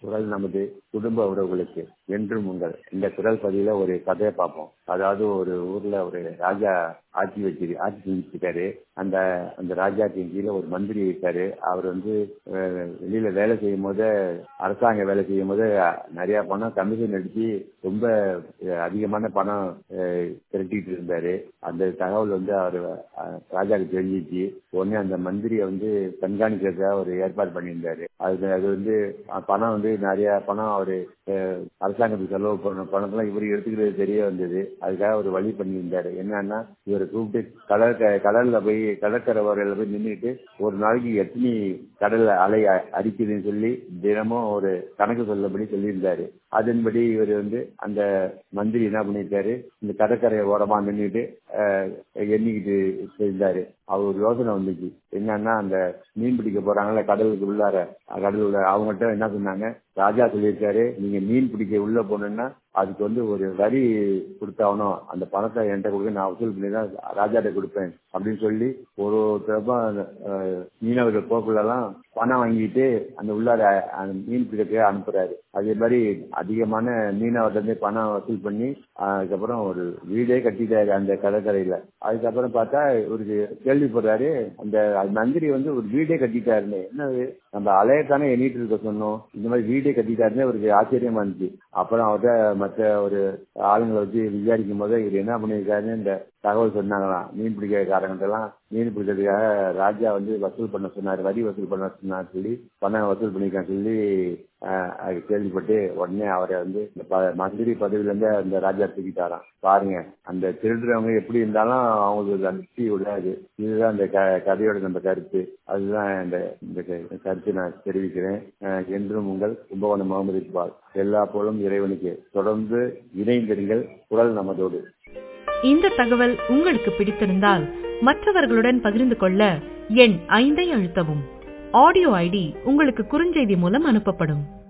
குரல் நமது குடும்ப உறவுகளுக்கு என்றும் உங்கள் இந்த குரல் பதிவுல ஒரு கதையை பார்ப்போம் அதாவது ஒரு ஊர்ல ஒரு ராஜா ஆட்சி வச்சு ஆட்சி செஞ்சுருக்காரு அந்த அந்த ராஜாக்கு கீழே ஒரு மந்திரி இருக்காரு அவர் வந்து அஹ், வெளியில வேலை செய்யும் போது அரசாங்க வேலை செய்யும் போது அஹ், நிறைய பணம் கமிஷன் அடிச்சு ரொம்ப அஹ், அதிகமான பணம் அஹ், திரட்டிட்டு இருந்தாரு அந்த தகவல் வந்து அவர் ராஜாவுக்கு தெரிஞ்சிச்சு உடனே அந்த மந்திரியை வந்து கண்காணிக்கிறதுக்காக ஒரு ஏற்பாடு பண்ணியிருந்தாரு அது அது வந்து அஹ், பணம் வந்து நிறைய பணம் அவரு அஹ், அரசாங்கத்துக்கு செலவு பண்ண பணத்தெல்லாம் இவர் எடுத்துக்கிறது தெரிய வந்தது அதுக்காக ஒரு வழி பண்ணியிருந்தாரு என்னன்னா இவரை கூப்பிட்டு கடல் கடல்ல போய் கடற்கரை வரையில போய் நின்றுட்டு ஒரு நாளைக்கு எத்தனை கடல்ல அலை அ- அடிக்குதுன்னு சொல்லி தினமும் ஒரு கணக்கு சொல்லபடி சொல்லியிருந்தாரு அதன்படி இவர் வந்து அந்த மந்திரி என்ன பண்ணிருக்காரு இந்த கடற்கரை ஓரமா நின்றுட்டு எண்ணிக்கிட்டு இருந்தாரு அவர் ஒரு யோசனை வந்துச்சு என்னன்னா அந்த மீன் பிடிக்க போறாங்கல்ல கடலுக்கு உள்ளார கடல் உள்ள அவங்ககிட்ட என்ன சொன்னாங்க ராஜா சொல்லியிருக்காரு நீங்க மீன் பிடிக்க உள்ள போனோம்னா அதுக்கு வந்து ஒரு வரி கொடுத்தாகணும் அந்த பணத்தை என்கிட்ட கொடுக்க நான் வசூல் பண்ணி தான் ராஜாட்ட கொடுப்பேன் அப்படின்னு சொல்லி ஒரு ஒருத்தரப்ப மீனவர்கள் போக்குள்ளெல்லாம் பணம் வாங்கிட்டு அந்த உள்ளார அந்த மீன் பிடிக்க அனுப்புறாரு அதே மாதிரி அதிகமான மீனவர்கிட்ட இருந்து பணம் வசூல் பண்ணி அதுக்கப்புறம் ஒரு வீடே கட்டிட்டாரு அந்த கடற்கரையில அதுக்கப்புறம் பார்த்தா ஒரு கேள்விப்படுறாரு அந்த மந்திரி வந்து ஒரு வீடே கட்டிட்டாருன்னு என்னது நம்ம அலையத்தானே எண்ணிட்டு இருக்க சொன்னோம் இந்த மாதிரி வீடே கட்டிட்டாருன்னு அவருக்கு ஆச்சரியமா இருந்துச்சு அப்புறம் அவர்கிட்ட மற்ற ஒரு ஆளுங்களை வச்சு விசாரிக்கும் போது இவர் என்ன பண்ணியிருக்காருன்னு இந்த தகவல் சொன்னாங்களாம் மீன் பிடிக்கிறக்காரங்கிட்ட எல்லாம் மீன் பிடிக்கிறதுக்காக ராஜா வந்து வசூல் பண்ண சொன்னார் வரி வசூல் பண்ண சொன்னார் சொல்லி பணம் வசூல் பண்ணிருக்கான்னு சொல்லி ஆஹ், அது கேள்விப்பட்டு உடனே அவரை வந்து இந்த ப- மந்திரி பதவியில இருந்து அந்த ராஜா தூக்கிட்டாராம் பாருங்க அந்த திருடுறவங்க எப்படி இருந்தாலும் அவங்களுக்கு அந்த திருப்தி விடாது இதுதான் அந்த க- கதையோட நம்ம கருத்து அதுதான் இந்த இந்த க- கருத்து நான் தெரிவிக்கிறேன் ஆஹ், என்றும் உங்கள் கும்பகோணம் முகமது இக்பால் எல்லா போலும் இறைவனுக்கு தொடர்ந்து இணைந்திருங்கள் குரல் நமதோடு இந்த தகவல் உங்களுக்கு பிடித்திருந்தால் மற்றவர்களுடன் பகிர்ந்து கொள்ள எண் ஐந்தை அழுத்தவும் ஆடியோ ஐடி உங்களுக்கு குறுஞ்செய்தி மூலம் அனுப்பப்படும்